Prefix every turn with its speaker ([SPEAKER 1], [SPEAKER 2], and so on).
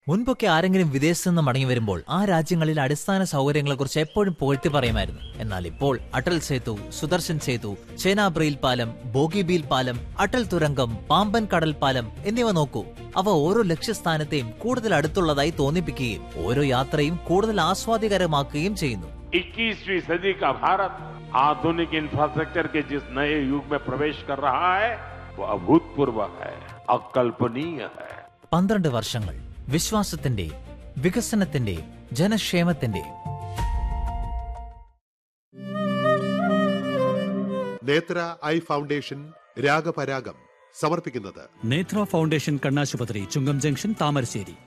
[SPEAKER 1] മുൻപൊക്കെ ആരെങ്കിലും വിദേശത്ത് നിന്ന് മടങ്ങി വരുമ്പോൾ ആ രാജ്യങ്ങളിൽ അടിസ്ഥാന സൗകര്യങ്ങളെക്കുറിച്ച് എപ്പോഴും പുകഴ്ത്തി പറയുമായിരുന്നു എന്നാൽ ഇപ്പോൾ അടൽ സേതു സുദർശൻ സേതു ചേനാബ്രയിൽ പാലം ബോഗിബീൽ പാലം അടൽ തുരങ്കം പാമ്പൻ കടൽ പാലം എന്നിവ നോക്കൂ അവ ഓരോ ലക്ഷ്യസ്ഥാനത്തെയും കൂടുതൽ അടുത്തുള്ളതായി തോന്നിപ്പിക്കുകയും ഓരോ യാത്രയും കൂടുതൽ ആസ്വാദികരമാക്കുകയും ചെയ്യുന്നു
[SPEAKER 2] 21वीं सदी का भारत आधुनिक इंफ्रास्ट्रक्चर के जिस नए युग में प्रवेश कर रहा है वो अभूतपूर्व है अकल्पनीय है
[SPEAKER 1] പന്ത്രണ്ട് വർഷങ്ങൾ വിശ്വാസത്തിന്റെ വികസനത്തിന്റെ ജനക്ഷേമത്തിന്റെ
[SPEAKER 3] നേത്ര ഐ ഫൗണ്ടേഷൻ രാഗപരാഗം സമർപ്പിക്കുന്നത്
[SPEAKER 4] നേത്ര ഫൗണ്ടേഷൻ കണ്ണാശുപത്രി ചുങ്കം ജംഗ്ഷൻ താമരശ്ശേരി